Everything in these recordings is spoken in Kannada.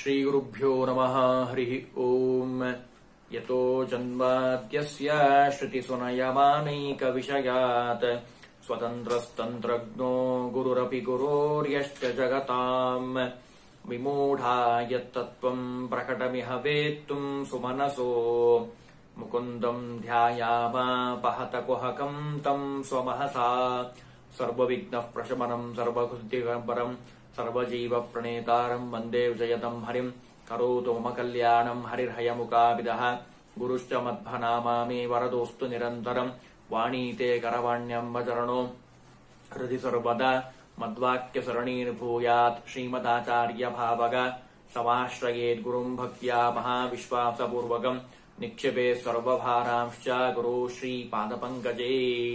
श्रीगुरुभ्यो नमः हरिः ओम् यतो जन्माद्यस्य श्रुतिसुनयमानैकविषयात् स्वतन्त्रस्तन्त्रज्ञो गुरुरपि गुरोर्यश्च जगताम् विमूढा यत्तत्त्वम् प्रकटमिह वेत्तुम् सुमनसो मुकुन्दम् ध्यायामापहतकुहकम् तम् स्वमहसा सर्वविघ्नः प्रशमनम् सर्वकृतिकरम् सर्वजीवप्रणेतारम् वन्दे विजयतम् हरिम् करोतु मम कल्याणम् हरिर्हयमुकाविदः गुरुश्च मध्वनामा मे वरदोऽस्तु निरन्तरम् वाणीते करवाण्यम्बचरणो हृदि सर्वदा मद्वाक्यसरणीर्भूयात् श्रीमदाचार्यभावग समाश्रयेद्गुरुम् भक्त्या महाविश्वासपूर्वकम् निक्षेपे ಸರ್ವಭಾರಾಂಶ್ಚ ಗುರು ಶ್ರೀ ಪಾದಪಂಕಜೇ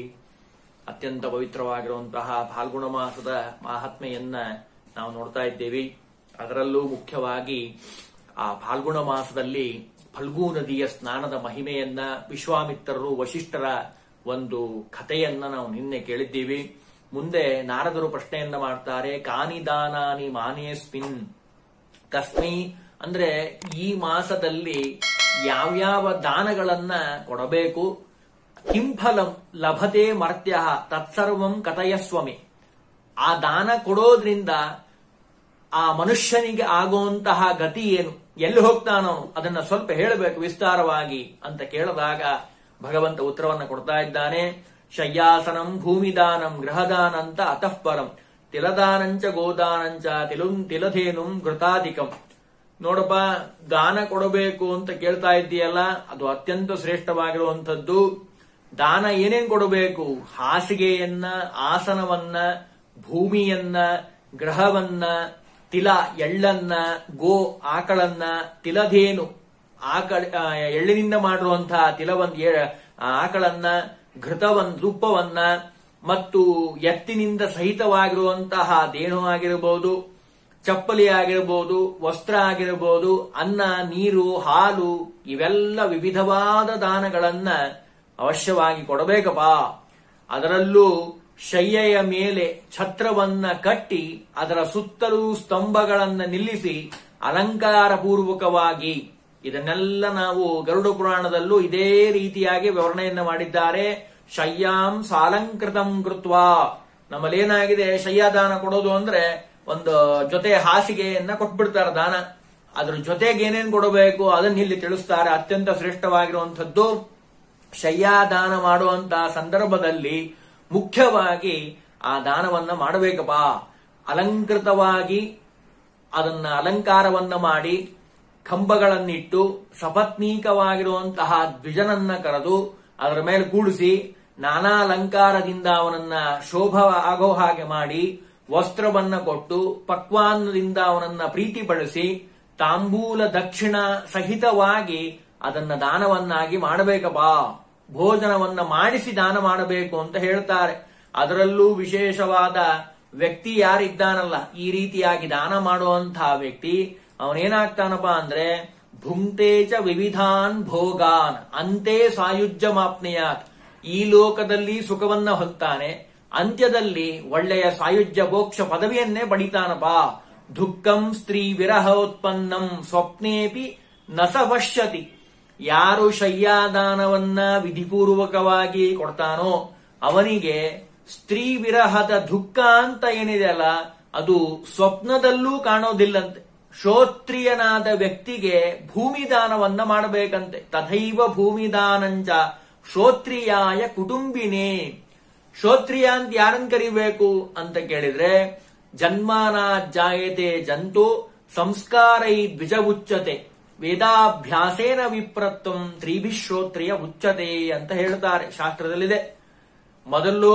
ಅತ್ಯಂತ ಪವಿತ್ರವಾಗಿರುವಂತಹ ಫಾಲ್ಗುಣ ಮಾಸದ ಮಹಾತ್ಮೆಯನ್ನ ನಾವು ನೋಡ್ತಾ ಇದ್ದೇವೆ ಅದರಲ್ಲೂ ಮುಖ್ಯವಾಗಿ ಆ ಫಾಲ್ಗುಣ ಮಾಸದಲ್ಲಿ ಫಲ್ಗು ನದಿಯ ಸ್ನಾನದ ಮಹಿಮೆಯನ್ನ ವಿಶ್ವಾಮಿತ್ರರು ವಶಿಷ್ಠರ ಒಂದು ಕಥೆಯನ್ನ ನಾವು ನಿನ್ನೆ ಕೇಳಿದ್ದೀವಿ ಮುಂದೆ ನಾರದರು ಪ್ರಶ್ನೆಯನ್ನ ಮಾಡ್ತಾರೆ ಕಾನಿದಾನಾನಿ ಮಾನೇಸ್ಮಿನ್ ತಸ್ಮೈ ಅಂದ್ರೆ ಈ ಮಾಸದಲ್ಲಿ ಯಾವ್ಯಾವ ದಾನಗಳನ್ನ ಕೊಡಬೇಕು ಕಿಂಫಲಂ ಲಭತೆ ಮರ್ತ್ಯ ತತ್ಸರ್ವಂ ಕಥಯಸ್ವಮಿ ಆ ದಾನ ಕೊಡೋದ್ರಿಂದ ಆ ಮನುಷ್ಯನಿಗೆ ಆಗುವಂತಹ ಗತಿ ಏನು ಎಲ್ಲಿ ಹೋಗ್ತಾನೋ ಅದನ್ನ ಸ್ವಲ್ಪ ಹೇಳಬೇಕು ವಿಸ್ತಾರವಾಗಿ ಅಂತ ಕೇಳಿದಾಗ ಭಗವಂತ ಉತ್ತರವನ್ನ ಕೊಡ್ತಾ ಇದ್ದಾನೆ ಶಯ್ಯಾಸನಂ ಭೂಮಿದಾನಂ ಗೃಹದಾನ ಅಂತ ಅತಃಪರಂ ತಿಲದಾನಂಚ ಗೋದಾನಂಚ ತಿಲುಂ ತಿಲಧೇನುಂ ಘೃತಾಧಿಕಂ ನೋಡಪ್ಪ ದಾನ ಕೊಡಬೇಕು ಅಂತ ಕೇಳ್ತಾ ಇದ್ದೀಯಲ್ಲ ಅದು ಅತ್ಯಂತ ಶ್ರೇಷ್ಠವಾಗಿರುವಂಥದ್ದು ದಾನ ಏನೇನ್ ಕೊಡಬೇಕು ಹಾಸಿಗೆಯನ್ನ ಆಸನವನ್ನ ಭೂಮಿಯನ್ನ ಗ್ರಹವನ್ನ ತಿಲ ಎಳ್ಳನ್ನ ಗೋ ಆಕಳನ್ನ ತಿಲಧೇನು ಆಕಳ ಆ, ಎಳ್ಳಿನಿಂದ ಮಾಡಿರುವಂತಹ ತಿಲವನ್ ಎ- ಆಕಳನ್ನ ಘೃತವನ್ ತುಪ್ಪವನ್ನ ಮತ್ತು ಎತ್ತಿನಿಂದ ಸಹಿತವಾಗಿರುವಂತಹ ದೇಣು ಆಗಿರಬಹುದು ಚಪ್ಪಲಿ ಆಗಿರಬಹುದು ವಸ್ತ್ರ ಆಗಿರಬಹುದು ಅನ್ನ ನೀರು ಹಾಲು ಇವೆಲ್ಲ ವಿವಿಧವಾದ ದಾನಗಳನ್ನ ಅವಶ್ಯವಾಗಿ ಕೊಡಬೇಕಪ್ಪ ಅದರಲ್ಲೂ ಶಯ್ಯೆಯ ಮೇಲೆ ಛತ್ರವನ್ನ ಕಟ್ಟಿ ಅದರ ಸುತ್ತಲೂ ಸ್ತಂಭಗಳನ್ನ ನಿಲ್ಲಿಸಿ ಅಲಂಕಾರ ಪೂರ್ವಕವಾಗಿ ಇದನ್ನೆಲ್ಲ ನಾವು ಗರುಡ ಪುರಾಣದಲ್ಲೂ ಇದೇ ರೀತಿಯಾಗಿ ವಿವರಣೆಯನ್ನ ಮಾಡಿದ್ದಾರೆ ಶಯ್ಯಾಂ ಸಾಲಂಕೃತಂ ಕೃತ್ವ ನಮ್ಮಲ್ಲೇನಾಗಿದೆ ಶಯ್ಯಾದಾನ ಕೊಡೋದು ಅಂದ್ರೆ ಒಂದು ಜೊತೆ ಹಾಸಿಗೆಯನ್ನ ಕೊಟ್ಬಿಡ್ತಾರೆ ದಾನ ಅದ್ರ ಜೊತೆಗೆ ಏನೇನ್ ಕೊಡಬೇಕು ಅದನ್ನ ಇಲ್ಲಿ ತಿಳಿಸ್ತಾರೆ ಅತ್ಯಂತ ಶ್ರೇಷ್ಠವಾಗಿರುವಂಥದ್ದು ಶಯ್ಯಾದಾನ ಮಾಡುವಂತಹ ಸಂದರ್ಭದಲ್ಲಿ ಮುಖ್ಯವಾಗಿ ಆ ದಾನವನ್ನ ಮಾಡಬೇಕಪ್ಪ ಅಲಂಕೃತವಾಗಿ ಅದನ್ನ ಅಲಂಕಾರವನ್ನ ಮಾಡಿ ಕಂಬಗಳನ್ನಿಟ್ಟು ಸಪತ್ನೀಕವಾಗಿರುವಂತಹ ದ್ವಿಜನನ್ನ ಕರೆದು ಅದರ ಮೇಲೆ ಕೂಡಿಸಿ ನಾನಾ ಅಲಂಕಾರದಿಂದ ಅವನನ್ನ ಶೋಭ ಆಗೋ ಹಾಗೆ ಮಾಡಿ ವಸ್ತ್ರವನ್ನ ಕೊಟ್ಟು ಪಕ್ವಾನ್ನದಿಂದ ಅವನನ್ನ ಪ್ರೀತಿಪಡಿಸಿ ತಾಂಬೂಲ ದಕ್ಷಿಣ ಸಹಿತವಾಗಿ ಅದನ್ನ ದಾನವನ್ನಾಗಿ ಮಾಡಬೇಕಪ್ಪ ಭೋಜನವನ್ನ ಮಾಡಿಸಿ ದಾನ ಮಾಡಬೇಕು ಅಂತ ಹೇಳ್ತಾರೆ ಅದರಲ್ಲೂ ವಿಶೇಷವಾದ ವ್ಯಕ್ತಿ ಯಾರಿದ್ದಾನಲ್ಲ ಈ ರೀತಿಯಾಗಿ ದಾನ ಮಾಡುವಂತಹ ವ್ಯಕ್ತಿ ಅವನೇನಾಗ್ತಾನಪ್ಪ ಅಂದ್ರೆ ಭುಂಕ್ತೇಚ ವಿವಿಧಾನ್ ಭೋಗಾನ್ ಅಂತೆ ಸಾಯುಜ್ಯಮಾಪ್ನೆಯಾತ್ ಈ ಲೋಕದಲ್ಲಿ ಸುಖವನ್ನ ಹೊಂತಾನೆ ಅಂತ್ಯದಲ್ಲಿ ಒಳ್ಳೆಯ ಸಾಯುಜ್ಯ ಮೋಕ್ಷ ಪದವಿಯನ್ನೇ ಪಡಿತಾನಪ್ಪ ದುಃಖಂ ಸ್ತ್ರೀ ವಿರಹೋತ್ಪನ್ನಂ ಸ್ವಪ್ನೇಪಿ ನ ಸ ವಶ್ಯತಿ ಯಾರು ಶಯ್ಯಾದಾನವನ್ನ ವಿಧಿಪೂರ್ವಕವಾಗಿ ಕೊಡ್ತಾನೋ ಅವನಿಗೆ ಸ್ತ್ರೀ ವಿರಹದ ದುಃಖ ಅಂತ ಏನಿದೆ ಅಲ್ಲ ಅದು ಸ್ವಪ್ನದಲ್ಲೂ ಕಾಣೋದಿಲ್ಲಂತೆ ಶ್ರೋತ್ರಿಯನಾದ ವ್ಯಕ್ತಿಗೆ ಭೂಮಿದಾನವನ್ನ ಮಾಡಬೇಕಂತೆ ತಥೈವ ಭೂಮಿದಾನಂಚ ಶ್ರೋತ್ರಿಯಾಯ ಕುಟುಂಬಿನೇ ಶ್ರೋತ್ರಿಯ ಅಂತ ಯಾರನ್ನ ಕರಿಬೇಕು ಅಂತ ಕೇಳಿದ್ರೆ ಜನ್ಮಾನ ಜಾಯತೆ ಜಂತು ಸಂಸ್ಕಾರೈ ದ್ವಿಜ ಉಚ್ಚತೆ ವೇದಾಭ್ಯಾಸೇನ ವಿಪ್ರತ್ವಂ ತ್ರಿಭಿಶ್ರೋತ್ರಿಯ ಉಚ್ಚತೆ ಅಂತ ಹೇಳ್ತಾರೆ ಶಾಸ್ತ್ರದಲ್ಲಿದೆ ಮೊದಲು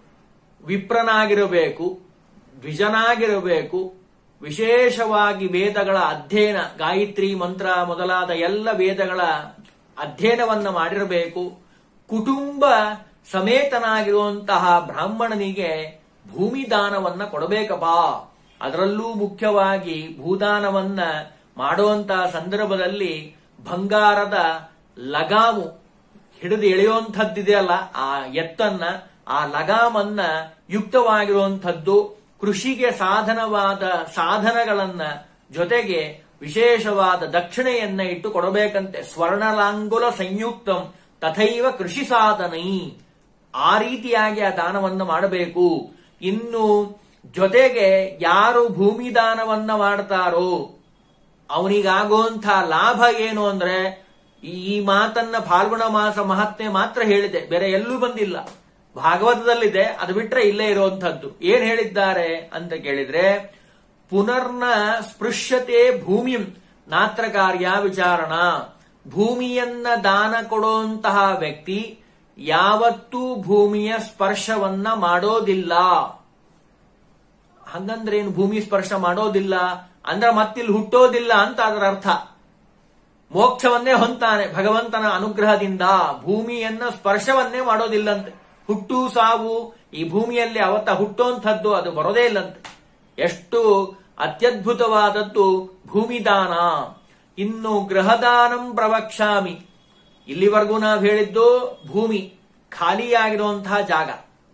ವಿಪ್ರನಾಗಿರಬೇಕು ದ್ವಿಜನಾಗಿರಬೇಕು ವಿಶೇಷವಾಗಿ ವೇದಗಳ ಅಧ್ಯಯನ ಗಾಯತ್ರಿ ಮಂತ್ರ ಮೊದಲಾದ ಎಲ್ಲ ವೇದಗಳ ಅಧ್ಯಯನವನ್ನ ಮಾಡಿರಬೇಕು ಕುಟುಂಬ ಸಮೇತನಾಗಿರುವಂತಹ ಬ್ರಾಹ್ಮಣನಿಗೆ ಭೂಮಿ ದಾನವನ್ನ ಕೊಡಬೇಕಪ್ಪ ಅದರಲ್ಲೂ ಮುಖ್ಯವಾಗಿ ಭೂದಾನವನ್ನ ಮಾಡುವಂತಹ ಸಂದರ್ಭದಲ್ಲಿ ಬಂಗಾರದ ಲಗಾಮು ಹಿಡಿದು ಎಳೆಯುವಂಥದ್ದಿದೆಯಲ್ಲ ಆ ಎತ್ತನ್ನ ಆ ಲಗಾಮನ್ನ ಯುಕ್ತವಾಗಿರುವಂಥದ್ದು ಕೃಷಿಗೆ ಸಾಧನವಾದ ಸಾಧನಗಳನ್ನ ಜೊತೆಗೆ ವಿಶೇಷವಾದ ದಕ್ಷಿಣೆಯನ್ನ ಇಟ್ಟು ಕೊಡಬೇಕಂತೆ ಸ್ವರ್ಣಲಾಂಗುಲ ಸಂಯುಕ್ತಂ ತಥೈವ ಕೃಷಿ ಸಾಧನೈ ಆ ರೀತಿಯಾಗಿ ಆ ದಾನವನ್ನ ಮಾಡಬೇಕು ಇನ್ನು ಜೊತೆಗೆ ಯಾರು ಭೂಮಿ ದಾನವನ್ನ ಮಾಡ್ತಾರೋ ಅವನಿಗಾಗುವಂಥ ಲಾಭ ಏನು ಅಂದ್ರೆ ಈ ಮಾತನ್ನ ಫಾಲ್ಗುಣ ಮಾಸ ಮಹತ್ಮೆ ಮಾತ್ರ ಹೇಳಿದೆ ಬೇರೆ ಎಲ್ಲೂ ಬಂದಿಲ್ಲ ಭಾಗವತದಲ್ಲಿದೆ ಅದು ಬಿಟ್ರೆ ಇಲ್ಲೇ ಇರುವಂತಹದ್ದು ಏನ್ ಹೇಳಿದ್ದಾರೆ ಅಂತ ಕೇಳಿದ್ರೆ ಪುನರ್ನ ಸ್ಪೃಶ್ಯತೆ ಭೂಮಿಂ ನಾತ್ರ ಕಾರ್ಯ ವಿಚಾರಣ ಭೂಮಿಯನ್ನ ದಾನ ಕೊಡುವಂತಹ ವ್ಯಕ್ತಿ ಯಾವತ್ತೂ ಭೂಮಿಯ ಸ್ಪರ್ಶವನ್ನ ಮಾಡೋದಿಲ್ಲ ಹಂಗಂದ್ರೆ ಏನು ಭೂಮಿ ಸ್ಪರ್ಶ ಮಾಡೋದಿಲ್ಲ ಅಂದ್ರೆ ಮತ್ತಿಲ್ಲಿ ಹುಟ್ಟೋದಿಲ್ಲ ಅಂತ ಅದರ ಅರ್ಥ ಮೋಕ್ಷವನ್ನೇ ಹೊಂತಾನೆ ಭಗವಂತನ ಅನುಗ್ರಹದಿಂದ ಭೂಮಿಯನ್ನ ಸ್ಪರ್ಶವನ್ನೇ ಮಾಡೋದಿಲ್ಲಂತೆ ಹುಟ್ಟು ಸಾವು ಈ ಭೂಮಿಯಲ್ಲಿ ಅವತ್ತ ಹುಟ್ಟುವಂಥದ್ದು ಅದು ಬರೋದೇ ಇಲ್ಲಂತೆ ಎಷ್ಟು ಅತ್ಯದ್ಭುತವಾದದ್ದು ಭೂಮಿದಾನ ಇನ್ನು ಗೃಹದಾನಂ ಪ್ರವಕ್ಷಾಮಿ ಇಲ್ಲಿವರೆಗೂ ನಾವು ಹೇಳಿದ್ದು ಭೂಮಿ ಖಾಲಿಯಾಗಿರುವಂತಹ ಜಾಗ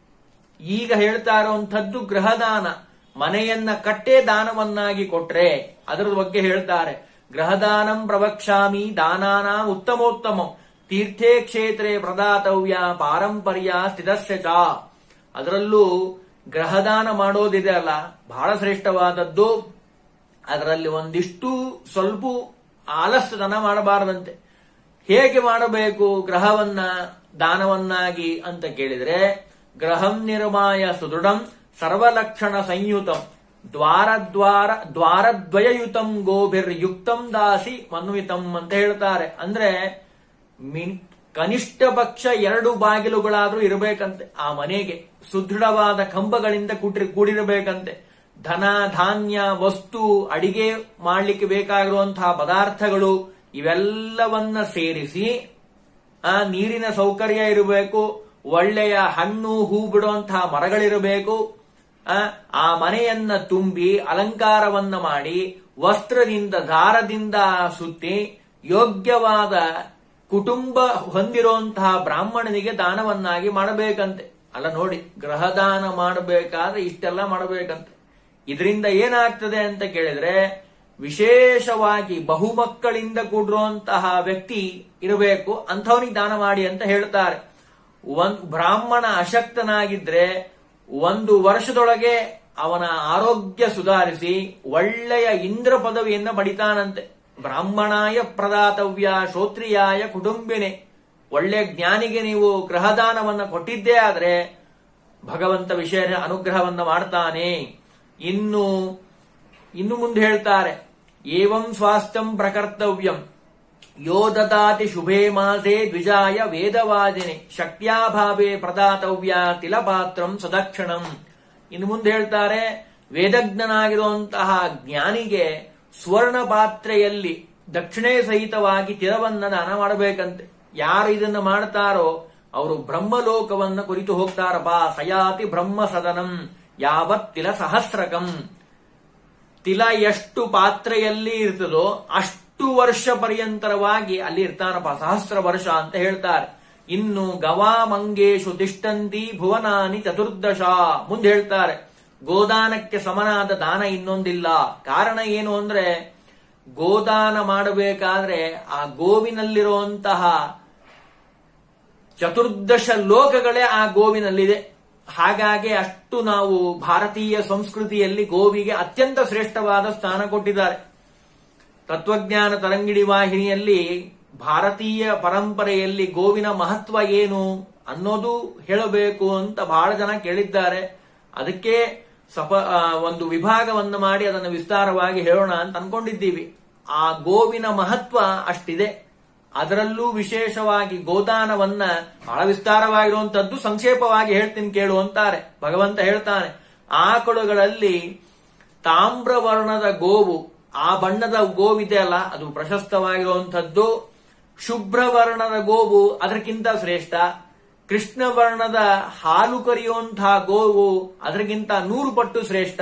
ಈಗ ಹೇಳ್ತಾ ಇರುವಂತಹದ್ದು ಗೃಹದಾನ ಮನೆಯನ್ನ ಕಟ್ಟೇ ದಾನವನ್ನಾಗಿ ಕೊಟ್ರೆ ಅದರ ಬಗ್ಗೆ ಹೇಳ್ತಾರೆ ಗೃಹದಾನಂ ಪ್ರವಕ್ಷಾಮಿ ದಾನಾನ ಉತ್ತಮೋತ್ತಮಂ ತೀರ್ಥೇ ಕ್ಷೇತ್ರೇ ಪ್ರದಾತವ್ಯ ಪಾರಂಪರ್ಯ ಸ್ಥಿತಸ್ಯ ಚ ಅದರಲ್ಲೂ ಗ್ರಹದಾನ ಮಾಡೋದಿದೆ ಅಲ್ಲ ಬಹಳ ಶ್ರೇಷ್ಠವಾದದ್ದು ಅದರಲ್ಲಿ ಒಂದಿಷ್ಟು ಸ್ವಲ್ಪ ಆಲಸ್ಯತನ ಮಾಡಬಾರದಂತೆ ಹೇಗೆ ಮಾಡಬೇಕು ಗ್ರಹವನ್ನ ದಾನವನ್ನಾಗಿ ಅಂತ ಕೇಳಿದ್ರೆ ಗ್ರಹಂ ನಿರ್ಮಾಯ ಸುದೃಢಂ ಸರ್ವಲಕ್ಷಣ ಸಂಯುತಂ ದ್ವಾರದ್ವಾರ ದ್ವಾರದ್ವಯಯುತಂ ಗೋಭಿರ್ಯುಕ್ತಂ ದಾಸಿ ಮನ್ವಿತಂ ಅಂತ ಹೇಳ್ತಾರೆ ಅಂದ್ರೆ ಮಿನ್ ಕನಿಷ್ಠ ಪಕ್ಷ ಎರಡು ಬಾಗಿಲುಗಳಾದ್ರೂ ಇರಬೇಕಂತೆ ಆ ಮನೆಗೆ ಸುದೃಢವಾದ ಕಂಬಗಳಿಂದ ಕೂಡಿ ಕೂಡಿರಬೇಕಂತೆ ಧನ ಧಾನ್ಯ ವಸ್ತು ಅಡಿಗೆ ಮಾಡಲಿಕ್ಕೆ ಬೇಕಾಗಿರುವಂತಹ ಪದಾರ್ಥಗಳು ಇವೆಲ್ಲವನ್ನ ಸೇರಿಸಿ ಆ ನೀರಿನ ಸೌಕರ್ಯ ಇರಬೇಕು ಒಳ್ಳೆಯ ಹಣ್ಣು ಹೂ ಬಿಡುವಂತಹ ಮರಗಳಿರಬೇಕು ಆ, ಆ ಮನೆಯನ್ನ ತುಂಬಿ ಅಲಂಕಾರವನ್ನ ಮಾಡಿ ವಸ್ತ್ರದಿಂದ ದಾರದಿಂದ ಸುತ್ತಿ ಯೋಗ್ಯವಾದ ಕುಟುಂಬ ಹೊಂದಿರುವಂತಹ ಬ್ರಾಹ್ಮಣನಿಗೆ ದಾನವನ್ನಾಗಿ ಮಾಡಬೇಕಂತೆ ಅಲ್ಲ ನೋಡಿ ಗ್ರಹದಾನ ಮಾಡಬೇಕಾದ್ರೆ ಇಷ್ಟೆಲ್ಲ ಮಾಡಬೇಕಂತೆ ಇದರಿಂದ ಏನಾಗ್ತದೆ ಅಂತ ಕೇಳಿದ್ರೆ ವಿಶೇಷವಾಗಿ ಬಹುಮಕ್ಕಳಿಂದ ಕೂಡಿರುವಂತಹ ವ್ಯಕ್ತಿ ಇರಬೇಕು ಅಂಥವನಿಗೆ ದಾನ ಮಾಡಿ ಅಂತ ಹೇಳ್ತಾರೆ ಒಂದ್ ಬ್ರಾಹ್ಮಣ ಅಶಕ್ತನಾಗಿದ್ರೆ ಒಂದು ವರ್ಷದೊಳಗೆ ಅವನ ಆರೋಗ್ಯ ಸುಧಾರಿಸಿ ಒಳ್ಳೆಯ ಇಂದ್ರ ಪದವಿಯನ್ನ ಪಡಿತಾನಂತೆ ಬ್ರಾಹ್ಮಣಾಯ ಪ್ರದಾತವ್ಯ ಶ್ರೋತ್ರಿಯಾಯ ಕುಟುಂಬಿನೇ ಒಳ್ಳೆ ಜ್ಞಾನಿಗೆ ನೀವು ಗ್ರಹದಾನವನ್ನ ಕೊಟ್ಟಿದ್ದೇ ಆದ್ರೆ ಭಗವಂತ ವಿಷಯ ಅನುಗ್ರಹವನ್ನ ಮಾಡ್ತಾನೆ ಇನ್ನು ಇನ್ನು ಮುಂದೆ ಹೇಳ್ತಾರೆ ಏವಂ ಸ್ವಾಸ್ಥ್ಯಂ ಪ್ರಕರ್ತವ್ಯಂ ಯೋ ದದಾತಿ ಶುಭೇ ಮಾಸೆ ದ್ವಿಜಾಯ ವೇದವಾದಿನಿ ಶಕ್ತ್ಯಾಭಾವೇ ಪ್ರದಾತವ್ಯ ತಿಲಪಾತ್ರಂ ಸದಕ್ಷಿಣಂ ಇನ್ನು ಮುಂದೆ ಹೇಳ್ತಾರೆ ವೇದಜ್ಞನಾಗಿರುವಂತಹ ಜ್ಞಾನಿಗೆ ಸ್ವರ್ಣ ಪಾತ್ರೆಯಲ್ಲಿ ದಕ್ಷಿಣೆ ಸಹಿತವಾಗಿ ತಿಲವನ್ನ ದಾನ ಮಾಡಬೇಕಂತೆ ಯಾರು ಇದನ್ನ ಮಾಡ್ತಾರೋ ಅವರು ಬ್ರಹ್ಮಲೋಕವನ್ನ ಕುರಿತು ಹೋಗ್ತಾರಪ್ಪ ಸಯಾತಿ ಬ್ರಹ್ಮ ಸದನಂ ಯಾವತ್ ತಿಲ ಸಹಸ್ರಕಂ ತಿಲ ಎಷ್ಟು ಪಾತ್ರೆಯಲ್ಲಿ ಇರ್ತದೋ ಅಷ್ಟು ವರ್ಷ ಪರ್ಯಂತರವಾಗಿ ಅಲ್ಲಿ ಇರ್ತಾನಪ್ಪ ಸಹಸ್ರ ವರ್ಷ ಅಂತ ಹೇಳ್ತಾರೆ ಇನ್ನು ಗವಾಮಂಗೇಶು ತಿಷ್ಟಂತಿ ಭುವನಾನಿ ಚತುರ್ದಶ ಮುಂದೆ ಹೇಳ್ತಾರೆ ಗೋದಾನಕ್ಕೆ ಸಮನಾದ ದಾನ ಇನ್ನೊಂದಿಲ್ಲ ಕಾರಣ ಏನು ಅಂದ್ರೆ ಗೋದಾನ ಮಾಡಬೇಕಾದ್ರೆ ಆ ಗೋವಿನಲ್ಲಿರುವಂತಹ ಚತುರ್ದಶ ಲೋಕಗಳೇ ಆ ಗೋವಿನಲ್ಲಿದೆ ಹಾಗಾಗಿ ಅಷ್ಟು ನಾವು ಭಾರತೀಯ ಸಂಸ್ಕೃತಿಯಲ್ಲಿ ಗೋವಿಗೆ ಅತ್ಯಂತ ಶ್ರೇಷ್ಠವಾದ ಸ್ಥಾನ ಕೊಟ್ಟಿದ್ದಾರೆ ತತ್ವಜ್ಞಾನ ತರಂಗಿಡಿ ವಾಹಿನಿಯಲ್ಲಿ ಭಾರತೀಯ ಪರಂಪರೆಯಲ್ಲಿ ಗೋವಿನ ಮಹತ್ವ ಏನು ಅನ್ನೋದು ಹೇಳಬೇಕು ಅಂತ ಬಹಳ ಜನ ಕೇಳಿದ್ದಾರೆ ಅದಕ್ಕೆ ಸಪ ಆ, ಒಂದು ವಿಭಾಗವನ್ನು ಮಾಡಿ ಅದನ್ನು ವಿಸ್ತಾರವಾಗಿ ಹೇಳೋಣ ಅಂತ ಅನ್ಕೊಂಡಿದ್ದೀವಿ ಆ ಗೋವಿನ ಮಹತ್ವ ಅಷ್ಟಿದೆ ಅದರಲ್ಲೂ ವಿಶೇಷವಾಗಿ ಗೋದಾನವನ್ನ ಬಹಳ ವಿಸ್ತಾರವಾಗಿರುವಂತದ್ದು ಸಂಕ್ಷೇಪವಾಗಿ ಹೇಳ್ತೀನಿ ಕೇಳು ಅಂತಾರೆ ಭಗವಂತ ಹೇಳ್ತಾನೆ ಆಕಳುಗಳಲ್ಲಿ ತಾಮ್ರವರ್ಣದ ಗೋವು ಆ ಬಣ್ಣದ ಗೋವಿದೆ ಅಲ್ಲ ಅದು ಪ್ರಶಸ್ತವಾಗಿರುವಂತದ್ದು ಶುಭ್ರವರ್ಣದ ಗೋವು ಅದಕ್ಕಿಂತ ಶ್ರೇಷ್ಠ ಕೃಷ್ಣ ವರ್ಣದ ಹಾಲು ಕರೆಯುವಂತಹ ಗೋವು ಅದಕ್ಕಿಂತ ನೂರು ಪಟ್ಟು ಶ್ರೇಷ್ಠ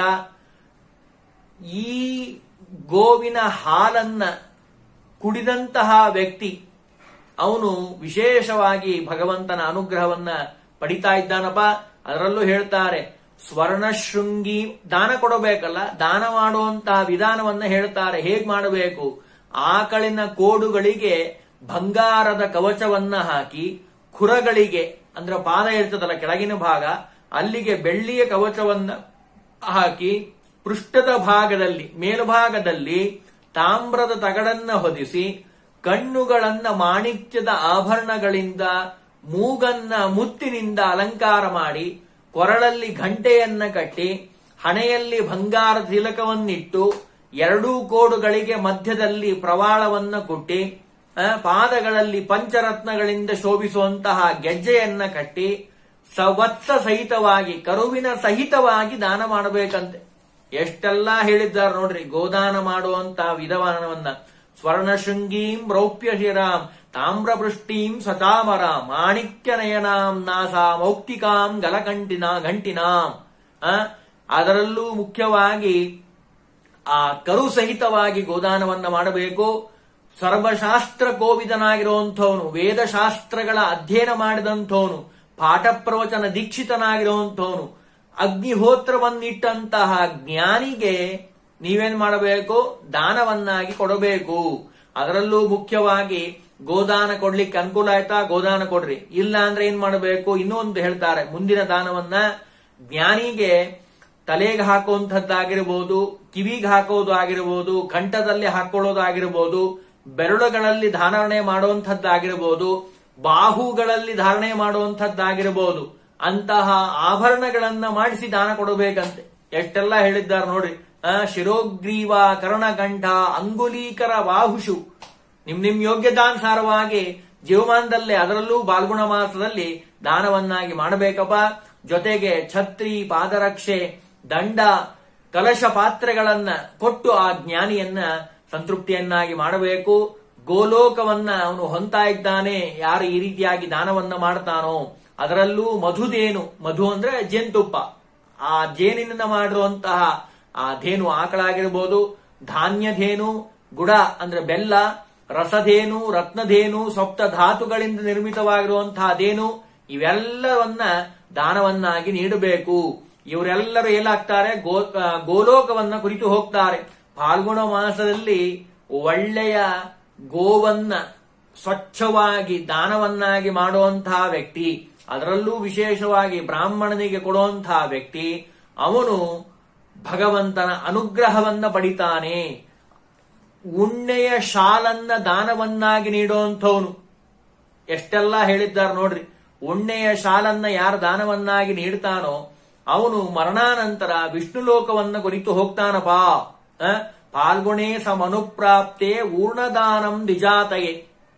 ಈ ಗೋವಿನ ಹಾಲನ್ನ ಕುಡಿದಂತಹ ವ್ಯಕ್ತಿ ಅವನು ವಿಶೇಷವಾಗಿ ಭಗವಂತನ ಅನುಗ್ರಹವನ್ನ ಪಡಿತಾ ಇದ್ದಾನಪ್ಪ ಅದರಲ್ಲೂ ಹೇಳ್ತಾರೆ ಸ್ವರ್ಣಶೃಂಗಿ ದಾನ ಕೊಡಬೇಕಲ್ಲ ದಾನ ಮಾಡುವಂತಹ ವಿಧಾನವನ್ನ ಹೇಳ್ತಾರೆ ಹೇಗ್ ಮಾಡಬೇಕು ಆಕಳಿನ ಕೋಡುಗಳಿಗೆ ಬಂಗಾರದ ಕವಚವನ್ನ ಹಾಕಿ ಖುರಗಳಿಗೆ ಅಂದ್ರೆ ಪಾದ ಇರ್ತದಲ್ಲ ಕೆಳಗಿನ ಭಾಗ ಅಲ್ಲಿಗೆ ಬೆಳ್ಳಿಯ ಕವಚವನ್ನ ಹಾಕಿ ಪೃಷ್ಠದ ಭಾಗದಲ್ಲಿ ಮೇಲ್ಭಾಗದಲ್ಲಿ ತಾಮ್ರದ ತಗಡನ್ನ ಹೊದಿಸಿ ಕಣ್ಣುಗಳನ್ನ ಮಾಣಿಕ್ಯದ ಆಭರಣಗಳಿಂದ ಮೂಗನ್ನ ಮುತ್ತಿನಿಂದ ಅಲಂಕಾರ ಮಾಡಿ ಕೊರಳಲ್ಲಿ ಘಂಟೆಯನ್ನ ಕಟ್ಟಿ ಹಣೆಯಲ್ಲಿ ಬಂಗಾರ ತಿಲಕವನ್ನಿಟ್ಟು ಎರಡೂ ಕೋಡುಗಳಿಗೆ ಮಧ್ಯದಲ್ಲಿ ಪ್ರವಾಳವನ್ನ ಕೊಟ್ಟಿ ಆ, ಪಾದಗಳಲ್ಲಿ ಪಂಚರತ್ನಗಳಿಂದ ಶೋಭಿಸುವಂತಹ ಗೆಜ್ಜೆಯನ್ನ ಕಟ್ಟಿ ಸವತ್ಸ ಸಹಿತವಾಗಿ ಕರುವಿನ ಸಹಿತವಾಗಿ ದಾನ ಮಾಡಬೇಕಂತೆ ಎಷ್ಟೆಲ್ಲಾ ಹೇಳಿದ್ದಾರೆ ನೋಡ್ರಿ ಗೋದಾನ ಮಾಡುವಂತಹ ವಿಧಾನವನ್ನ ಸ್ವರ್ಣಶೃಂಗೀಂ ರೌಪ್ಯ ಶಿರಾಂ ತಾಮ್ರಪೃಷ್ಟೀಂ ಸಚಾಮರ ಮಾಣಿಕ್ಯ ನಯನಾಂ ನಾಸಾ ಮೌಕ್ತಿಕಾಂ ಗಲಗಂಟಿನ ಗಂಟಿನಾಂ ಆ, ಅದರಲ್ಲೂ ಮುಖ್ಯವಾಗಿ ಆ ಕರು ಸಹಿತವಾಗಿ ಗೋದಾನವನ್ನ ಮಾಡಬೇಕು ಸರ್ವಶಾಸ್ತ್ರ ಕೋವಿದನಾಗಿರುವಂಥವನು ವೇದಶಾಸ್ತ್ರಗಳ ಅಧ್ಯಯನ ಮಾಡಿದಂಥವನು ಪಾಠ ಪ್ರವಚನ ದೀಕ್ಷಿತನಾಗಿರುವಂಥವನು ಅಗ್ನಿಹೋತ್ರವನ್ನಿಟ್ಟಂತಹ ಜ್ಞಾನಿಗೆ ನೀವೇನ್ ಮಾಡಬೇಕು ದಾನವನ್ನಾಗಿ ಕೊಡಬೇಕು ಅದರಲ್ಲೂ ಮುಖ್ಯವಾಗಿ ಗೋದಾನ ಕೊಡ್ಲಿಕ್ಕೆ ಅನುಕೂಲ ಆಯ್ತಾ ಗೋದಾನ ಕೊಡ್ರಿ ಇಲ್ಲ ಅಂದ್ರೆ ಏನ್ ಮಾಡಬೇಕು ಇನ್ನೊಂದು ಹೇಳ್ತಾರೆ ಮುಂದಿನ ದಾನವನ್ನ ಜ್ಞಾನಿಗೆ ತಲೆಗೆ ಹಾಕುವಂಥದ್ದಾಗಿರ್ಬೋದು ಕಿವಿಗೆ ಹಾಕೋದು ಆಗಿರ್ಬೋದು ಕಂಠದಲ್ಲಿ ಹಾಕೊಳ್ಳೋದು ಆಗಿರ್ಬೋದು ಬೆರಳುಗಳಲ್ಲಿ ಧಾರಣೆ ಮಾಡುವಂಥದ್ದಾಗಿರ್ಬೋದು ಬಾಹುಗಳಲ್ಲಿ ಧಾರಣೆ ಮಾಡುವಂಥದ್ದಾಗಿರ್ಬೋದು ಅಂತಹ ಆಭರಣಗಳನ್ನ ಮಾಡಿಸಿ ದಾನ ಕೊಡಬೇಕಂತೆ ಎಷ್ಟೆಲ್ಲ ಹೇಳಿದ್ದಾರೆ ನೋಡ್ರಿ ಆ ಶಿರೋಗ್ರೀವ ಕರ್ಣಕಂಠ ಅಂಗುಲೀಕರ ಬಾಹುಷು ನಿಮ್ ನಿಮ್ ಯೋಗ್ಯತಾನುಸಾರವಾಗಿ ಜೀವಮಾನದಲ್ಲೇ ಅದರಲ್ಲೂ ಬಾಲ್ಗುಣ ಮಾಸದಲ್ಲಿ ದಾನವನ್ನಾಗಿ ಮಾಡಬೇಕಪ್ಪ ಜೊತೆಗೆ ಛತ್ರಿ ಪಾದರಕ್ಷೆ ದಂಡ ಕಲಶ ಪಾತ್ರೆಗಳನ್ನ ಕೊಟ್ಟು ಆ ಜ್ಞಾನಿಯನ್ನ ಸಂತೃಪ್ತಿಯನ್ನಾಗಿ ಮಾಡಬೇಕು ಗೋಲೋಕವನ್ನ ಅವನು ಹೊಂತಾ ಇದ್ದಾನೆ ಯಾರು ಈ ರೀತಿಯಾಗಿ ದಾನವನ್ನ ಮಾಡ್ತಾನೋ ಅದರಲ್ಲೂ ಮಧುದೇನು ಮಧು ಅಂದ್ರೆ ಜೇನುತುಪ್ಪ ಆ ಜೇನಿನಿಂದ ಮಾಡಿರುವಂತಹ ಆ ಧೇನು ಆಕಳಾಗಿರ್ಬೋದು ಧಾನ್ಯಧೇನು ಗುಡ ಅಂದ್ರೆ ಬೆಲ್ಲ ರಸಧೇನು ರತ್ನಧೇನು ಸಪ್ತ ಧಾತುಗಳಿಂದ ನಿರ್ಮಿತವಾಗಿರುವಂತಹ ಅದೇನು ಇವೆಲ್ಲವನ್ನ ದಾನವನ್ನಾಗಿ ನೀಡಬೇಕು ಇವರೆಲ್ಲರೂ ಏನಾಗ್ತಾರೆ ಗೋ ಆ, ಗೋಲೋಕವನ್ನ ಕುರಿತು ಹೋಗ್ತಾರೆ ಫಾಲ್ಗುಣ ಮಾಸದಲ್ಲಿ ಒಳ್ಳೆಯ ಗೋವನ್ನ ಸ್ವಚ್ಛವಾಗಿ ದಾನವನ್ನಾಗಿ ಮಾಡುವಂತಹ ವ್ಯಕ್ತಿ ಅದರಲ್ಲೂ ವಿಶೇಷವಾಗಿ ಬ್ರಾಹ್ಮಣನಿಗೆ ಕೊಡುವಂತಹ ವ್ಯಕ್ತಿ ಅವನು ಭಗವಂತನ ಅನುಗ್ರಹವನ್ನ ಪಡಿತಾನೆ ಉಣ್ಣೆಯ ಶಾಲನ್ನ ದಾನವನ್ನಾಗಿ ನೀಡುವಂಥವನು ಎಷ್ಟೆಲ್ಲ ಹೇಳಿದ್ದಾರೆ ನೋಡ್ರಿ ಉಣ್ಣೆಯ ಶಾಲನ್ನ ಯಾರು ದಾನವನ್ನಾಗಿ ನೀಡ್ತಾನೋ ಅವನು ಮರಣಾನಂತರ ವಿಷ್ಣು ಲೋಕವನ್ನ ಕುರಿತು ಹೋಗ್ತಾನಪ್ಪ ಆ? ಪಾಲ್ಗುಣೇ ಸಮನುಪ್ರಾಪ್ತೆ ಊರ್ಣದಾನಂ ದ್ವಿಜಾತಯೇ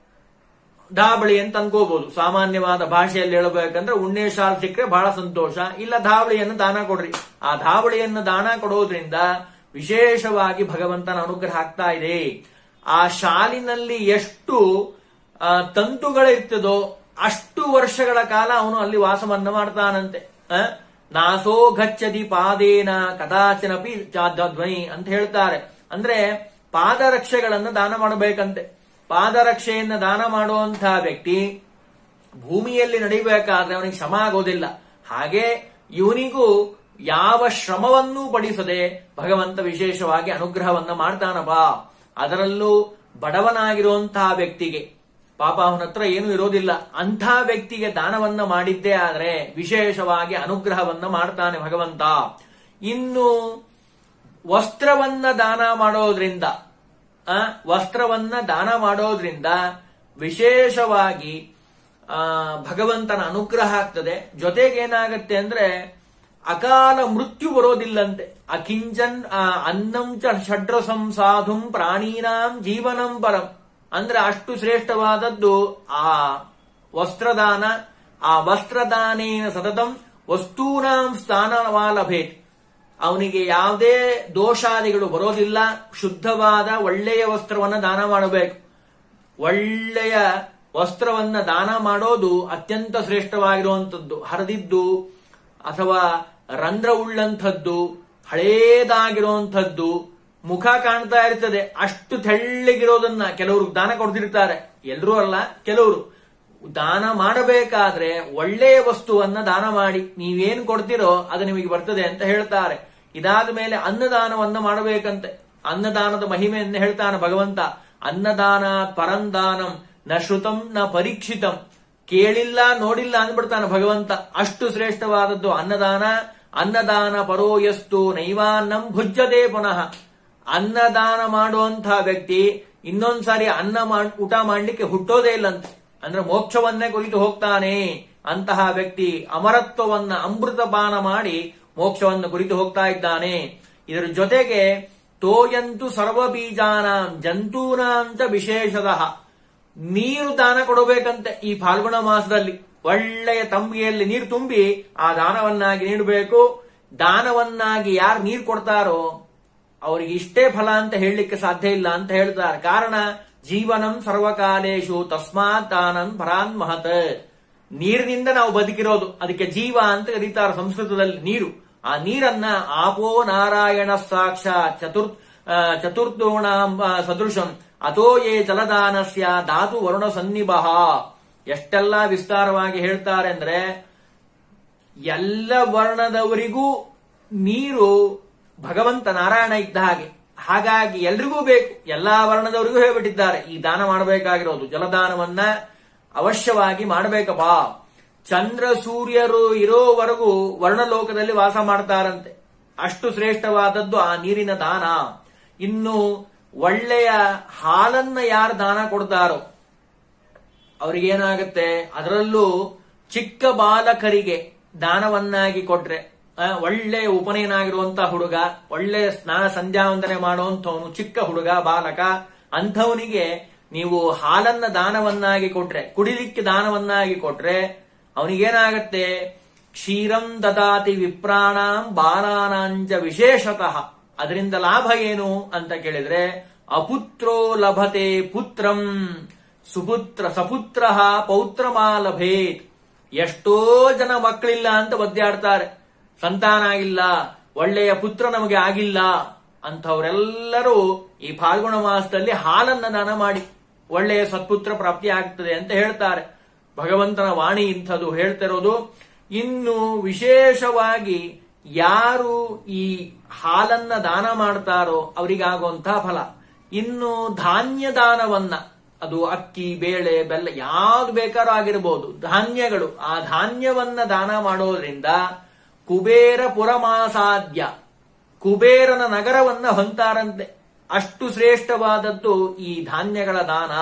ಧಾಬಳಿ ಅಂತ ಅನ್ಕೋಬಹುದು ಸಾಮಾನ್ಯವಾದ ಭಾಷೆಯಲ್ಲಿ ಹೇಳಬೇಕಂದ್ರೆ ಉಣ್ಣೆ ಶಾಲ್ ಸಿಕ್ಕರೆ ಬಹಳ ಸಂತೋಷ ಇಲ್ಲ ಧಾಬಳಿಯನ್ನು ದಾನ ಕೊಡ್ರಿ ಆ ಧಾಬಳಿಯನ್ನು ದಾನ ಕೊಡೋದ್ರಿಂದ ವಿಶೇಷವಾಗಿ ಭಗವಂತನ ಅನುಗ್ರಹ ಆಗ್ತಾ ಇದೆ ಆ ಶಾಲಿನಲ್ಲಿ ಎಷ್ಟು ಆ, ತಂತುಗಳಿರ್ತದೋ ಅಷ್ಟು ವರ್ಷಗಳ ಕಾಲ ಅವನು ಅಲ್ಲಿ ವಾಸವನ್ನ ಮಾಡ್ತಾನಂತೆ ಆ? ನಾಸೋ ಗಚ್ಚದಿ ಪಾದೇನ ಕದಾಚನಪಿ ಧ್ವನಿ ಅಂತ ಹೇಳ್ತಾರೆ ಅಂದ್ರೆ ಪಾದರಕ್ಷೆಗಳನ್ನ ದಾನ ಮಾಡಬೇಕಂತೆ ಪಾದರಕ್ಷೆಯನ್ನ ದಾನ ಮಾಡುವಂತಹ ವ್ಯಕ್ತಿ ಭೂಮಿಯಲ್ಲಿ ನಡಿಬೇಕಾದ್ರೆ ಅವನಿಗೆ ಶ್ರಮ ಆಗೋದಿಲ್ಲ ಹಾಗೆ ಇವನಿಗೂ ಯಾವ ಶ್ರಮವನ್ನೂ ಪಡಿಸದೆ ಭಗವಂತ ವಿಶೇಷವಾಗಿ ಅನುಗ್ರಹವನ್ನ ಮಾಡ್ತಾನಪ್ಪ ಅದರಲ್ಲೂ ಬಡವನಾಗಿರುವಂತಹ ವ್ಯಕ್ತಿಗೆ ಪಾಪ ಅವನ ಹತ್ರ ಏನು ಇರೋದಿಲ್ಲ ಅಂಥ ವ್ಯಕ್ತಿಗೆ ದಾನವನ್ನ ಮಾಡಿದ್ದೇ ಆದ್ರೆ ವಿಶೇಷವಾಗಿ ಅನುಗ್ರಹವನ್ನ ಮಾಡ್ತಾನೆ ಭಗವಂತ ಇನ್ನು ವಸ್ತ್ರವನ್ನ ದಾನ ಮಾಡೋದ್ರಿಂದ ಆ, ವಸ್ತ್ರವನ್ನ ದಾನ ಮಾಡೋದ್ರಿಂದ ವಿಶೇಷವಾಗಿ ಆ, ಭಗವಂತನ ಅನುಗ್ರಹ ಆಗ್ತದೆ ಜೊತೆಗೇನಾಗತ್ತೆ ಅಂದ್ರೆ ಅಕಾಲ ಮೃತ್ಯು ಬರೋದಿಲ್ಲಂತೆ ಅಕಿಂಚನ್ ಆ, ಅನ್ನಂ ಚ ಷಡ್ರಸಂ ಸಾಧುಂ ಪ್ರಾಣೀನಾಂ ಜೀವನಂ ಪರಂ ಅಂದ್ರೆ ಅಷ್ಟು ಶ್ರೇಷ್ಠವಾದದ್ದು ಆ ವಸ್ತ್ರದಾನ ಆ ವಸ್ತ್ರದಾನೇನ ಸತತಂ ವಸ್ತೂನಾಂ ಸ್ಥಾನವಾಲಭೇತ್ ಅವನಿಗೆ ಯಾವುದೇ ದೋಷಾದಿಗಳು ಬರೋದಿಲ್ಲ ಶುದ್ಧವಾದ ಒಳ್ಳೆಯ ವಸ್ತ್ರವನ್ನ ದಾನ ಮಾಡಬೇಕು ಒಳ್ಳೆಯ ವಸ್ತ್ರವನ್ನ ದಾನ ಮಾಡೋದು ಅತ್ಯಂತ ಶ್ರೇಷ್ಠವಾಗಿರುವಂಥದ್ದು ಹರಿದಿದ್ದು ಅಥವಾ ರಂಧ್ರ ಉಳ್ಳಂಥದ್ದು ಹಳೇದಾಗಿರುವಂಥದ್ದು ಮುಖ ಕಾಣ್ತಾ ಇರ್ತದೆ ಅಷ್ಟು ತೆಳ್ಳಗಿರೋದನ್ನ ಕೆಲವರು ದಾನ ಕೊಡ್ತಿರ್ತಾರೆ ಎಲ್ಲರೂ ಅಲ್ಲ ಕೆಲವರು ದಾನ ಮಾಡಬೇಕಾದ್ರೆ ಒಳ್ಳೆಯ ವಸ್ತುವನ್ನ ದಾನ ಮಾಡಿ ನೀವೇನು ಕೊಡ್ತೀರೋ ಅದು ನಿಮಗೆ ಬರ್ತದೆ ಅಂತ ಹೇಳ್ತಾರೆ ಇದಾದ ಮೇಲೆ ಅನ್ನದಾನವನ್ನ ಮಾಡಬೇಕಂತೆ ಅನ್ನದಾನದ ಮಹಿಮೆಯನ್ನು ಹೇಳ್ತಾನೆ ಭಗವಂತ ಅನ್ನದಾನ ಪರಂದಾನಂ ನ ಶ್ರುತಂ ನ ಪರೀಕ್ಷಿತಂ ಕೇಳಿಲ್ಲ ನೋಡಿಲ್ಲ ಅಂದ್ಬಿಡ್ತಾನೆ ಭಗವಂತ ಅಷ್ಟು ಶ್ರೇಷ್ಠವಾದದ್ದು ಅನ್ನದಾನ ಅನ್ನದಾನ ಪರೋಯಸ್ತು ನೈವಾನ್ನಂ ಭುಜ್ಯತೆ ಪುನಃ ಅನ್ನದಾನ ಮಾಡುವಂತಹ ವ್ಯಕ್ತಿ ಇನ್ನೊಂದ್ಸಾರಿ ಅನ್ನ ಮಾಡ್- ಊಟ ಮಾಡ್ಲಿಕ್ಕೆ ಹುಟ್ಟೋದೇ ಇಲ್ಲಂತೆ ಅಂದ್ರೆ ಮೋಕ್ಷವನ್ನೇ ಕುರಿತು ಹೋಗ್ತಾನೆ ಅಂತಹ ವ್ಯಕ್ತಿ ಅಮರತ್ವವನ್ನ ಅಮೃತಪಾನ ಮಾಡಿ ಮೋಕ್ಷವನ್ನು ಕುರಿತು ಹೋಗ್ತಾ ಇದ್ದಾನೆ ಇದರ ಜೊತೆಗೆ ತೋಯಂತು ಸರ್ವ ಬೀಜಾನಾಂ ಜಂತೂನಾಂಚ ವಿಶೇಷತಃ ನೀರು ದಾನ ಕೊಡಬೇಕಂತೆ ಈ ಫಾಲ್ಗುಣ ಮಾಸದಲ್ಲಿ ಒಳ್ಳೆಯ ತಂಬಿಗೆಯಲ್ಲಿ ನೀರು ತುಂಬಿ ಆ ದಾನವನ್ನಾಗಿ ನೀಡಬೇಕು ದಾನವನ್ನಾಗಿ ಯಾರು ನೀರು ಕೊಡ್ತಾರೋ ಅವರಿಗೆ ಇಷ್ಟೇ ಫಲ ಅಂತ ಹೇಳಲಿಕ್ಕೆ ಸಾಧ್ಯ ಇಲ್ಲ ಅಂತ ಹೇಳ್ತಾರೆ ಕಾರಣ ಜೀವನಂ ಸರ್ವಕಾಲೇಶು ತಸ್ಮಾತ್ ದಾನಂ ಪರಾನ್ ಮಹತ್ ನೀರಿನಿಂದ ನಾವು ಬದುಕಿರೋದು ಅದಕ್ಕೆ ಜೀವ ಅಂತ ಕರೀತಾರೆ ಸಂಸ್ಕೃತದಲ್ಲಿ ನೀರು ಆ ನೀರನ್ನ ಆಪೋ ನಾರಾಯಣ ಸಾಕ್ಷಾತ್ ಚತುರ್ ಆ, ಚತುರ್ದೋಣಾಂ ಆ, ಸದೃಶಂ ಅಥೋ ಯೇ ಜಲದಾನಸ್ಯ ಧಾತು ವರುಣ ಸನ್ನಿಭ ಎಷ್ಟೆಲ್ಲ ವಿಸ್ತಾರವಾಗಿ ಹೇಳ್ತಾರೆ ಅಂದ್ರೆ ಎಲ್ಲ ವರ್ಣದವರಿಗೂ ನೀರು ಭಗವಂತ ನಾರಾಯಣ ಇದ್ದ ಹಾಗೆ ಹಾಗಾಗಿ ಎಲ್ರಿಗೂ ಬೇಕು ಎಲ್ಲಾ ವರ್ಣದವರಿಗೂ ಹೇಳ್ಬಿಟ್ಟಿದ್ದಾರೆ ಈ ದಾನ ಮಾಡಬೇಕಾಗಿರೋದು ಜಲದಾನವನ್ನ ಅವಶ್ಯವಾಗಿ ಮಾಡಬೇಕಪ್ಪ ಚಂದ್ರ ಸೂರ್ಯರು ಇರೋವರೆಗೂ ವರ್ಣಲೋಕದಲ್ಲಿ ವಾಸ ಮಾಡ್ತಾರಂತೆ ಅಷ್ಟು ಶ್ರೇಷ್ಠವಾದದ್ದು ಆ ನೀರಿನ ದಾನ ಇನ್ನು ಒಳ್ಳೆಯ ಹಾಲನ್ನ ಯಾರು ದಾನ ಕೊಡ್ತಾರೋ ಅವ್ರಿಗೇನಾಗುತ್ತೆ ಅದರಲ್ಲೂ ಚಿಕ್ಕ ಬಾಲಕರಿಗೆ ದಾನವನ್ನಾಗಿ ಕೊಟ್ರೆ ಆ, ಒಳ್ಳೆ ಉಪನಯನ ಆಗಿರುವಂತಹ ಹುಡುಗ ಒಳ್ಳೆ ಸ್ನಾನ ಸಂಧ್ಯಾವಂದನೆ ಮಾಡುವಂಥವನು ಚಿಕ್ಕ ಹುಡುಗ ಬಾಲಕ ಅಂಥವನಿಗೆ ನೀವು ಹಾಲನ್ನ ದಾನವನ್ನಾಗಿ ಕೊಟ್ರೆ ಕುಡಿಲಿಕ್ಕೆ ದಾನವನ್ನಾಗಿ ಕೊಟ್ರೆ ಅವನಿಗೇನಾಗತ್ತೆ ಕ್ಷೀರಂ ದದಾತಿ ವಿಪ್ರಾಣಾಂ ಬಾಲಾನಾಂಚ ವಿಶೇಷತಃ ಅದರಿಂದ ಲಾಭ ಏನು ಅಂತ ಕೇಳಿದ್ರೆ ಅಪುತ್ರೋ ಲಭತೆ ಪುತ್ರಂ ಸುಪುತ್ರ ಸಪುತ್ರ ಪೌತ್ರಮಾ ಲಭೇತ್ ಎಷ್ಟೋ ಜನ ಮಕ್ಕಳಿಲ್ಲ ಅಂತ ಒದ್ದಾಡ್ತಾರೆ ಸಂತಾನ ಆಗಿಲ್ಲ ಒಳ್ಳೆಯ ಪುತ್ರ ನಮಗೆ ಆಗಿಲ್ಲ ಅಂಥವರೆಲ್ಲರೂ ಈ ಫಾಲ್ಗುಣ ಮಾಸದಲ್ಲಿ ಹಾಲನ್ನ ದಾನ ಮಾಡಿ ಒಳ್ಳೆಯ ಸತ್ಪುತ್ರ ಪ್ರಾಪ್ತಿ ಆಗ್ತದೆ ಅಂತ ಹೇಳ್ತಾರೆ ಭಗವಂತನ ವಾಣಿ ಇಂಥದ್ದು ಹೇಳ್ತಿರೋದು ಇನ್ನು ವಿಶೇಷವಾಗಿ ಯಾರು ಈ ಹಾಲನ್ನ ದಾನ ಮಾಡ್ತಾರೋ ಅವರಿಗಾಗುವಂತಹ ಫಲ ಇನ್ನು ಧಾನ್ಯ ದಾನವನ್ನ ಅದು ಅಕ್ಕಿ ಬೇಳೆ ಬೆಲ್ಲ ಯಾವ್ದು ಬೇಕಾದ್ರೂ ಆಗಿರಬಹುದು ಧಾನ್ಯಗಳು ಆ ಧಾನ್ಯವನ್ನ ದಾನ ಮಾಡೋದ್ರಿಂದ ಕುಬೇರ ಪುರಮಾಸಾದ್ಯ ಕುಬೇರನ ನಗರವನ್ನ ಹೊಂತಾರಂತೆ ಅಷ್ಟು ಶ್ರೇಷ್ಠವಾದದ್ದು ಈ ಧಾನ್ಯಗಳ ದಾನ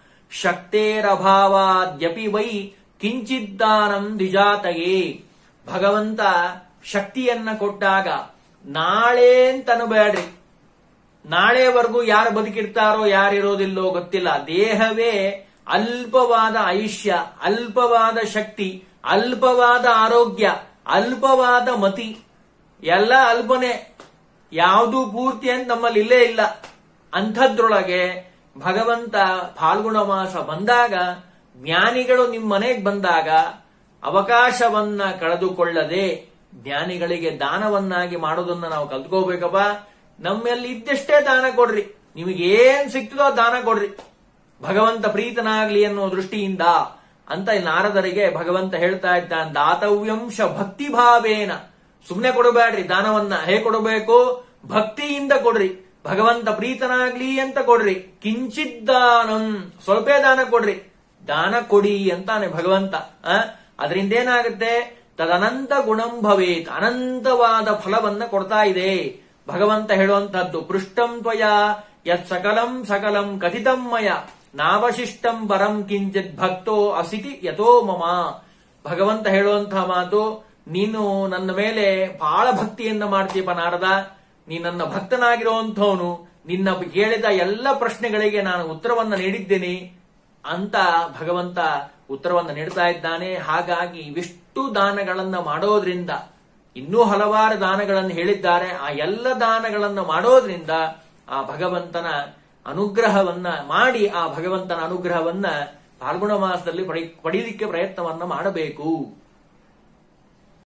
ಶಕ್ತೇರಭಾವಾದ್ಯಪಿ ವೈ ಕಿಂಚಿದ್ದಾನಂ ದ್ವಿಜಾತಯೇ ಭಗವಂತ ಶಕ್ತಿಯನ್ನ ಕೊಟ್ಟಾಗ ನಾಳೆ ಅಂತನಬೇಡ್ರಿ ನಾಳೆವರೆಗೂ ಯಾರು ಬದುಕಿರ್ತಾರೋ ಯಾರಿರೋದಿಲ್ಲೋ ಗೊತ್ತಿಲ್ಲ ದೇಹವೇ ಅಲ್ಪವಾದ ಆಯುಷ್ಯ ಅಲ್ಪವಾದ ಶಕ್ತಿ ಅಲ್ಪವಾದ ಆರೋಗ್ಯ ಅಲ್ಪವಾದ ಮತಿ ಎಲ್ಲ ಅಲ್ಪನೆ ಯಾವುದೂ ಪೂರ್ತಿ ಅಂತ ನಮ್ಮಲ್ಲಿ ಇಲ್ಲೇ ಇಲ್ಲ ಅಂಥದ್ರೊಳಗೆ ಭಗವಂತ ಫಾಲ್ಗುಣ ಮಾಸ ಬಂದಾಗ ಜ್ಞಾನಿಗಳು ನಿಮ್ಮ ಮನೆಗೆ ಬಂದಾಗ ಅವಕಾಶವನ್ನ ಕಳೆದುಕೊಳ್ಳದೆ ಜ್ಞಾನಿಗಳಿಗೆ ದಾನವನ್ನಾಗಿ ಮಾಡೋದನ್ನ ನಾವು ಕಲ್ತ್ಕೋಬೇಕಪ್ಪ ನಮ್ಮಲ್ಲಿ ಇದ್ದಷ್ಟೇ ದಾನ ಕೊಡ್ರಿ ನಿಮಗೇನ್ ಸಿಗ್ತದೋ ದಾನ ಕೊಡ್ರಿ ಭಗವಂತ ಪ್ರೀತನಾಗ್ಲಿ ಅನ್ನೋ ದೃಷ್ಟಿಯಿಂದ ಅಂತ ಈ ನಾರದರಿಗೆ ಭಗವಂತ ಹೇಳ್ತಾ ಇದ್ದಾನೆ ದಾತವ್ಯಂಶ ಭಕ್ತಿ ಭಾವೇನ ಸುಮ್ನೆ ಕೊಡಬೇಡ್ರಿ ದಾನವನ್ನ ಹೇಗೆ ಕೊಡಬೇಕು ಭಕ್ತಿಯಿಂದ ಕೊಡ್ರಿ ಭಗವಂತ ಪ್ರೀತನಾಗ್ಲಿ ಅಂತ ಕೊಡ್ರಿ ಕಿಂಚಿದ್ದಾನಂ ಸ್ವಲ್ಪ ದಾನ ಕೊಡ್ರಿ ದಾನ ಕೊಡಿ ಅಂತಾನೆ ಭಗವಂತ ಆ? ಅದರಿಂದ ಏನಾಗುತ್ತೆ ತದನಂತ ಗುಣಂ ಭವೇತ್ ಅನಂತವಾದ ಫಲವನ್ನ ಕೊಡ್ತಾ ಇದೆ ಭಗವಂತ ಹೇಳುವಂತಹದ್ದು ಪೃಷ್ಟಂ ತ್ವಯ ಯತ್ ಸಕಲಂ ಸಕಲಂ ಕಥಿತಂ ಮಯ ನಾವಶಿಷ್ಟಂ ಪರಂ ಕಿಂಚಿತ್ ಭಕ್ತೋ ಅಸಿತಿ ಯಥೋ ಮಮ ಭಗವಂತ ಹೇಳುವಂತಹ ಮಾತು ನೀನು ನನ್ನ ಮೇಲೆ ಬಹಳ ಭಕ್ತಿಯಿಂದ ಮಾಡ್ತೀಪ ನಾರದ ನೀ ನನ್ನ ಭಕ್ತನಾಗಿರುವಂಥವನು ನಿನ್ನ ಕೇಳಿದ ಎಲ್ಲ ಪ್ರಶ್ನೆಗಳಿಗೆ ನಾನು ಉತ್ತರವನ್ನ ನೀಡಿದ್ದೇನೆ ಅಂತ ಭಗವಂತ ಉತ್ತರವನ್ನ ನೀಡ್ತಾ ಇದ್ದಾನೆ ಹಾಗಾಗಿ ಇವಿಷ್ಟು ದಾನಗಳನ್ನ ಮಾಡೋದ್ರಿಂದ ಇನ್ನೂ ಹಲವಾರು ದಾನಗಳನ್ನು ಹೇಳಿದ್ದಾರೆ ಆ ಎಲ್ಲ ದಾನಗಳನ್ನು ಮಾಡೋದ್ರಿಂದ ಆ ಭಗವಂತನ ಅನುಗ್ರಹವನ್ನ ಮಾಡಿ ಆ ಭಗವಂತನ ಅನುಗ್ರಹವನ್ನ ಫಾಲ್ಗುಣ ಮಾಸದಲ್ಲಿ ಪಡಿ ಪಡೀಲಿಕ್ಕೆ ಪ್ರಯತ್ನವನ್ನ ಮಾಡಬೇಕು